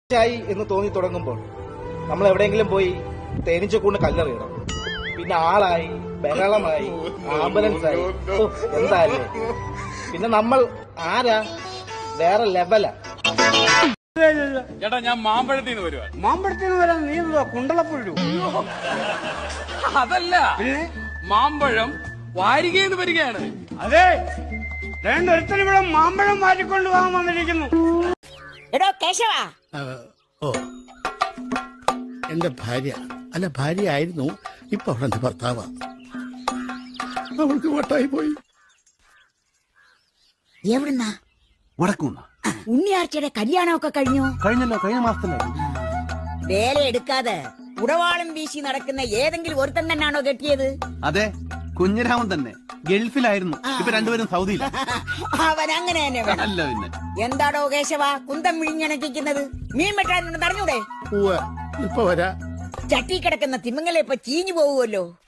ആയി എന്ന് തോന്നി തുടങ്ങുമ്പോൾ നമ്മൾ എവിടെയെങ്കിലും പോയി തേനീച്ചക്കൂണ്ട് കല്ലെറിയണം പിന്നെ ആളായി ബഹളമായി ആംബുലൻസ് ആയി ഓ, എന്തായാലും പിന്നെ നമ്മൾ ആരാ വേറെ ലെവലാ ചേട്ടാ ഞാൻ മാമ്പഴത്തിൽ നിന്ന് വരുവാ മാമ്പഴത്തിന് വരാൻ നീ എന്തുവാ കുണ്ടളപ്പുഴു അതല്ല മാമ്പഴം വാരികയെന്ന് വരികയാണ് അതെ രണ്ടൊരുത്തരും ഇവിടെ മാമ്പഴം മാറ്റിക്കൊണ്ട് പോകാൻ വന്നിരിക്കുന്നു എടോ കേശവ ഓ എന്റെ ഭാര്യ അല്ല ഭാര്യ ആയിരുന്നു ഇപ്പൊ അവളെന്റെ ഭർത്താവാ അവൾക്ക് വട്ടായി പോയി എവിടുന്നാ വടക്കൂന്ന് ഉണ്ണിയാർച്ചയുടെ കല്യാണമൊക്കെ കഴിഞ്ഞു കഴിഞ്ഞല്ലോ കഴിഞ്ഞ മാസത്തിലായി വേല എടുക്കാതെ ഉടവാളം വീശി നടക്കുന്ന ഏതെങ്കിലും ഒരുത്തൻ തന്നെയാണോ കെട്ടിയത് അതെ കുഞ്ഞിരാമൻ തന്നെ ഗൾഫിലായിരുന്നു ഇപ്പൊ രണ്ടുപേരും സൗദിയിൽ അവൻ അങ്ങനെ തന്നെ വേണം അല്ല പിന്നെ എന്താടോ കേശവ കുന്തം വിഴിഞ്ഞണക്കിക്കുന്നത് മീൻ വെട്ടാനുണ്ട് പറഞ്ഞൂടെ ഉവ്വ ഇപ്പൊ വരാ ചട്ടി കിടക്കുന്ന തിമ്മങ്ങളെ ഇപ്പൊ ചീഞ്ഞു പോവുമല്ലോ